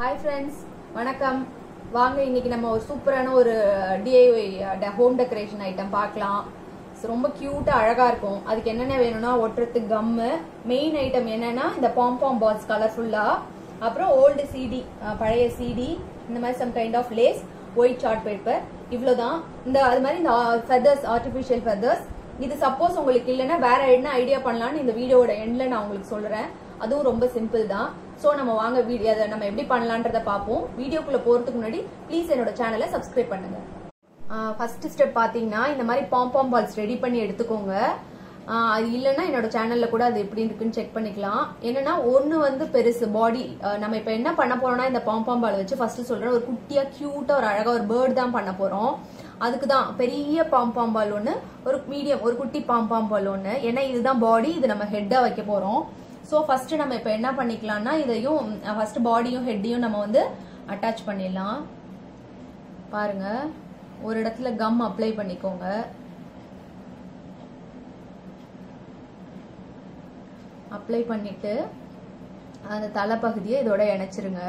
hi friends வணக்கம் வாங்க இன்னைக்கு நம்ம ஒரு சூப்பரான ஒரு டிஐஒய் ஹோம் டெக்கரேஷன் ஐட்டம் பார்க்கலாம் So, ரொம்ப கியூட்டா அழகா இருக்கும் அதுக்கு என்னென்ன வேணும்னா ஒட்டுறதுக்கு கம்மு மெயின் ஐட்டம் என்னன்னா இந்த பாம்பாம் பால்ஸ் கலர்ஃபுல்லா அப்புறம் ஓல்டு சிடி பழைய சிடி இந்த மாதிரி some kind of lace white chart paper இவ்வளவுதான் இந்த அது மாதிரி இந்த ஃபெதர்ஸ் ஆர்டிஃபிஷியல் ஃபெதர்ஸ் இது சப்போஸ் உங்களுக்கு இல்லைன்னா வேற என்ன ஐடியா பண்ணலாம்னு இந்த வீடியோட எண்ட்ல நான் உங்களுக்கு சொல்றேன் அதுவும் ரொம்ப சிம்பிள் தான் ஸோ நம்ம வாங்க வீடியோ அதை நம்ம எப்படி பண்ணலான்றத பார்ப்போம் வீடியோக்குள்ள போறதுக்கு முன்னாடி ப்ளீஸ் என்னோட சேனலை சப்ஸ்கிரைப் பண்ணுங்க ஃபர்ஸ்ட் ஸ்டெப் பார்த்தீங்கன்னா இந்த மாதிரி பாம்பாம் பால்ஸ் ரெடி பண்ணி எடுத்துக்கோங்க ஆஹ் அது இல்லைன்னா என்னோட சேனல்ல கூட அது எப்படி இருக்குன்னு செக் பண்ணிக்கலாம் என்னன்னா ஒன்று வந்து பெருசு பாடி நம்ம இப்போ என்ன பண்ண போறோம்னா இந்த பாம்பாம் பால் வச்சு ஃபர்ஸ்ட் சொல்றேன் ஒரு குட்டியா கியூட்டா ஒரு அழகா ஒரு பேர்ட் தான் பண்ண போறோம் அதுக்கு தான் பெரிய பாம்பாம் பால் ஒன்று ஒரு மீடியம் ஒரு குட்டி பாம்பாம் பால் ஒன்று ஏன்னா இதுதான் பாடி இது நம்ம ஹெட்டா வைக்க போறோம் ஸோ ஃபர்ஸ்ட் நம்ம இப்போ என்ன பண்ணிக்கலாம்னா இதையும் ஃபர்ஸ்ட் பாடியும் ஹெட்டையும் நம்ம வந்து அட்டாச் பண்ணிடலாம் பாருங்க ஒரு இடத்துல கம் அப்ளை பண்ணிக்கோங்க அப்ளை பண்ணிட்டு அந்த தலைப்பகுதியை இதோட இணைச்சிருங்க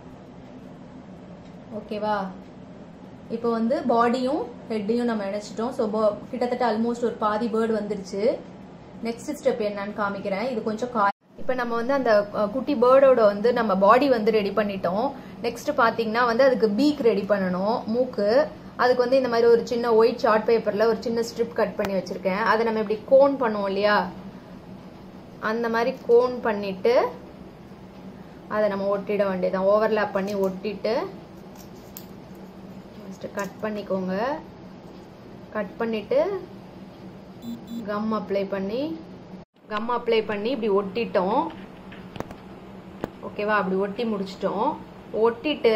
ஓகேவா இப்போ வந்து பாடியும் ஹெட்டையும் நம்ம இணைச்சிட்டோம் ஸோ கிட்டத்தட்ட ஆல்மோஸ்ட் ஒரு பாதி பேர்டு வந்துருச்சு நெக்ஸ்ட் ஸ்டெப் என்னன்னு காமிக்கிறேன் இது கொஞ்சம் கா இப்போ நம்ம வந்து அந்த அஹ், குட்டி பேர்டோட வந்து நம்ம பாடி வந்து ரெடி பண்ணிட்டோம் நெக்ஸ்ட் பாத்தீங்கன்னா வந்து அதுக்கு பீக் ரெடி பண்ணணும் மூக்கு அதுக்கு வந்து இந்த மாதிரி ஒரு சின்ன ஒயிட் சார்ட் பேப்பர்ல ஒரு சின்ன ஸ்ட்ரிப் கட் பண்ணி வச்சிருக்கேன் அதை நம்ம இப்படி கோன் பண்ணுவோம் இல்லையா அந்த மாதிரி கோன் பண்ணிட்டு அதை நம்ம ஒட்டிட வேண்டியதான் ஓவர்லாப் பண்ணி ஒட்டிட்டு ஃபஸ்ட்டு கட் பண்ணிக்கோங்க கட் பண்ணிட்டு கம் அப்ளை பண்ணி கம் அப்ளை பண்ணி இப்படி ஒட்டிட்டோம் ஓகேவா அப்படி ஒட்டி முடிச்சிட்டோம் ஒட்டிட்டு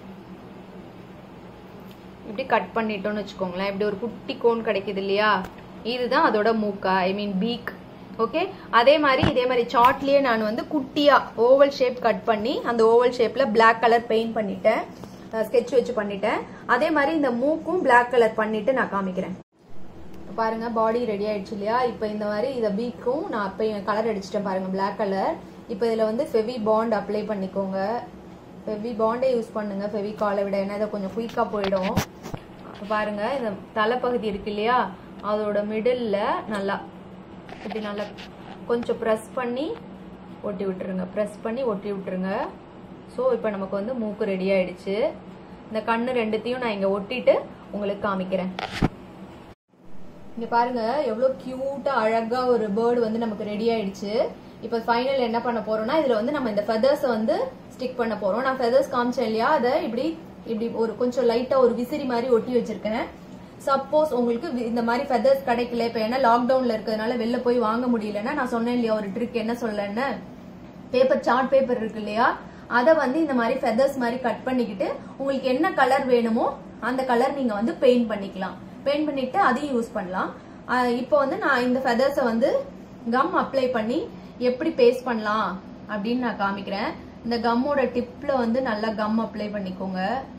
இப்படி கட் பண்ணிட்டோம்னு வச்சுக்கோங்களேன் இப்படி ஒரு குட்டி கோன் கிடைக்குது இல்லையா இதுதான் அதோட மூக்கா ஐ மீன் பீக் ஓகே அதே மாதிரி இதே மாதிரி சார்ட்லயே நான் வந்து குட்டியா ஓவல் ஷேப் கட் பண்ணி அந்த ஓவல் ஷேப்ல Black கலர் பெயிண்ட் பண்ணிட்டேன் ஸ்கெட்ச் வச்சு பண்ணிட்டேன் அதே மாதிரி இந்த மூக்கும் Black கலர் பண்ணிட்டு நான் காமிக்கிறேன் இப்ப பாருங்க பாடி ரெடி ஆயிடுச்சு இல்லையா இப்போ இந்த மாதிரி இதை பீக்கும் நான் அப்போ கலர் அடிச்சிட்டேன் பாருங்க Black கலர் இப்போ இதில் வந்து ஃபெவி பாண்ட் அப்ளை பண்ணிக்கோங்க ஃபெவி பாண்டே யூஸ் பண்ணுங்க ஃபெவி காலை விட ஏன்னா இதை கொஞ்சம் குயிக்காக போயிடும் அப்ப பாருங்க இந்த தலைப்பகுதி இருக்கு இல்லையா அதோட மிடில்ல நல்லா இப்படி நல்லா கொஞ்சம் ப்ரெஸ் பண்ணி ஒட்டி விட்டுருங்க ப்ரெஸ் பண்ணி ஒட்டி விட்டுருங்க ஸோ இப்போ நமக்கு வந்து மூக்கு ரெடி ஆயிடுச்சு இந்த கண்ணு ரெண்டுத்தையும் நான் இங்கே ஒட்டிட்டு உங்களுக்கு காமிக்கிறேன் இங்க பாருங்க எவ்வளவு கியூட்டா அழகா ஒரு பேர்டு வந்து நமக்கு ரெடி ஆயிடுச்சு இப்போ ஃபைனல் என்ன பண்ண போறோம்னா இதுல வந்து நம்ம இந்த ஃபெதர்ஸ் வந்து ஸ்டிக் பண்ண போறோம் நான் ஃபெதர்ஸ் காமிச்சேன் இல்லையா அதை இப்படி இப்படி ஒரு கொஞ்சம் லைட்டா ஒரு விசிறி மாதிரி ஒட்டி வச்சிருக்கேன் சப்போஸ் உங்களுக்கு வி- இந்த மாதிரி ஃபெதர்ஸ் கிடைக்கல இப்போ ஏன்னா லாக்டவுன்ல இருக்கிறதுனால வெளில போய் வாங்க முடியலன்னா நான் சொன்னேன் இல்லையா ஒரு ட்ரிக் என்ன சொல்லலன்னு பேப்பர் சார்ட் பேப்பர் இருக்கு இல்லையா அதை வந்து இந்த மாதிரி ஃபெதர்ஸ் மாதிரி கட் பண்ணிக்கிட்டு உங்களுக்கு என்ன கலர் வேணுமோ அந்த கலர் நீங்க வந்து பெயிண்ட் பண்ணிக்கலாம் பெயிண்ட் பண்ணிட்டு அதையும் யூஸ் பண்ணலாம் ஆஹ் இப்போ வந்து நான் இந்த ஃபெதர்ஸை வந்து கம் அப்ளை பண்ணி எப்படி பேஸ்ட் பண்ணலாம் அப்படின்னு நான் காமிக்கிறேன் இந்த கம்மோட டிப்ல வந்து நல்லா கம் அப்ளை பண்ணிக்கோங்க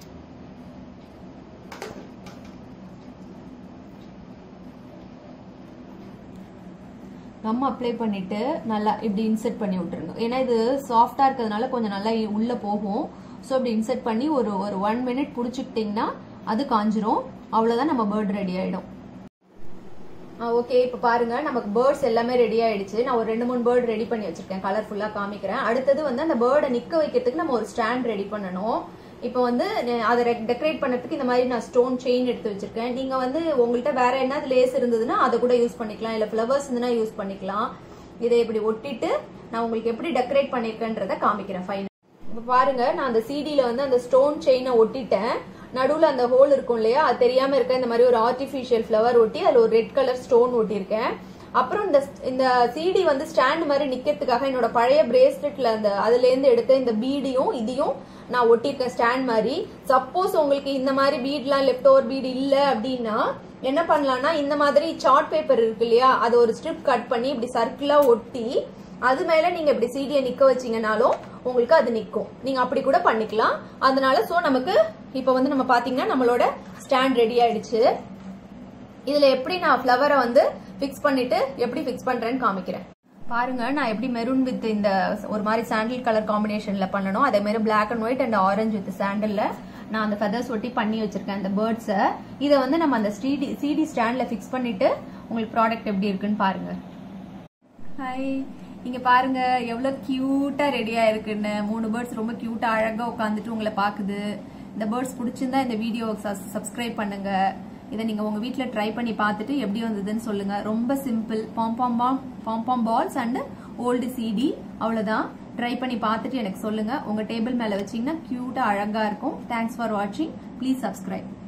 கம் அப்ளை பண்ணிட்டு நல்லா இப்படி இன்செர்ட் பண்ணி விட்டுருங்க ஏன்னா இது சாஃப்டா இருக்கிறதுனால கொஞ்சம் நல்லா இ- உள்ள போகும் ஸோ இப்படி இன்செர்ட் பண்ணி ஒரு ஒரு ஒன் மினிட் பிடிச்சிக்கிட்டிங்கன்னா அது காஞ்சிரும் அவ்வளவுதான் நம்ம பேர்ட் ரெடி ஆயிடும் ஓகே இப்போ பாருங்க நமக்கு பேர்ட்ஸ் எல்லாமே ரெடி ஆயிடுச்சு நான் ஒரு ரெண்டு மூணு பேர்ட் ரெடி பண்ணி வச்சிருக்கேன் கலர்ஃபுல்லா காமிக்கிறேன் அடுத்தது வந்து அந்த பேர்டை நிக்க வைக்கிறதுக்கு நம்ம ஒரு ஸ்டாண்ட் ரெடி பண்ணணும் இப்போ வந்து நெ- அதை டெக்கரேட் பண்ணதுக்கு இந்த மாதிரி நான் ஸ்டோன் செயின் எடுத்து வச்சிருக்கேன் நீங்க வந்து உங்கள்கிட்ட வேற என்ன லேஸ் இருந்ததுன்னா அதை கூட யூஸ் பண்ணிக்கலாம் இல்ல ஃபிளவர்ஸ் இருந்ததுன்னா யூஸ் பண்ணிக்கலாம் இதை இப்படி ஒட்டிட்டு நான் உங்களுக்கு எப்படி டெக்கரேட் பண்ணிருக்கேன்றத காமிக்கிறேன் ஃபைனல் இப்போ பாருங்க நான் அந்த சிடில வந்து அந்த ஸ்டோன் செயினை ஒட்டிட்டேன் நடுவுல அந்த ஹோல் இருக்கும் இல்லையா அது தெரியாம இருக்க இந்த மாதிரி ஒரு ஆர்டிஃபிஷியல் ஃப்ளவர் ஒட்டி அதுல ஒரு ரெட் கலர் ஸ்டோன் ஒட்டியிருக்கேன் அப்புறம் இந்த இந்த சிடி வந்து ஸ்டாண்ட் மாதிரி நிக்கிறதுக்காக என்னோட பழைய பிரேஸ்லெட்ல அந்த அதுல இருந்து எடுத்த இந்த பீடியும் இதையும் நான் ஒட்டியிருக்கேன் ஸ்டாண்ட் மாதிரி சப்போஸ் உங்களுக்கு இந்த மாதிரி பீட்லாம் லெஃப்ட் ஓவர் பீட் இல்ல அப்படின்னா என்ன பண்ணலாம்னா இந்த மாதிரி சார்ட் பேப்பர் இருக்கு இல்லையா அது ஒரு ஸ்ட்ரிப் கட் பண்ணி இப்படி சர்க்கிளா ஒட்டி அது மேல நீங்க இப்படி சீடியை நிக்க வச்சீங்கனாலும் உங்களுக்கு அது நிக்கும் நீங்க அப்படி கூட பண்ணிக்கலாம் அதனால சோ நமக்கு இப்ப வந்து நம்ம பாத்தீங்கன்னா நம்மளோட ஸ்டாண்ட் ரெடி ஆயிடுச்சு இதுல எப்படி நான் ஃப்ளவரை வந்து ஃபிக்ஸ் பண்ணிட்டு எப்படி ஃபிக்ஸ் பண்றேன்னு காமிக்கிறேன் பாருங்க நான் எப்படி மெரூன் வித் இந்த ஒரு மாதிரி சாண்டில் கலர் காம்பினேஷன்ல பண்ணணும் அதே மாதிரி black and white and orange with சாண்டல்ல நான் அந்த ஃபெதர்ஸ் ஒட்டி பண்ணி வச்சிருக்கேன் அந்த பேர்ட்ஸை இதை வந்து நம்ம அந்த சிடி சிடி ஸ்டாண்ட்ல ஃபிக்ஸ் பண்ணிட்டு உங்களுக்கு ப்ராடக்ட் எப்படி இருக்குன்னு பாருங்க ஹாய் இங்க பாருங்க எவ்வளவு கியூட்டா ரெடியா இருக்குன்னு மூணு பேர்ட்ஸ் ரொம்ப கியூட்டா அழகா உட்காந்துட்டு உங்களை பாக்குது இந்த பேர்ட்ஸ் பிடிச்சிருந்தா இந்த வீடியோ சப்ஸ்கிரைப் பண்ணுங்க இதை நீங்க உங்க வீட்ல ட்ரை பண்ணி பார்த்துட்டு எப்படி வந்ததுன்னு சொல்லுங்க ரொம்ப சிம்பிள் பாம்பாம் பாம் பாம்பாம் பால்ஸ் அண்ட் ஓல்டு சிடி அவ்வளவுதான் ட்ரை பண்ணி பார்த்துட்டு எனக்கு சொல்லுங்க உங்க டேபிள் மேல வச்சீங்கன்னா கியூட்டா அழகா இருக்கும் தேங்க்ஸ் ஃபார் வாட்சிங் ப்ளீஸ் சப்ஸ்கிரைப்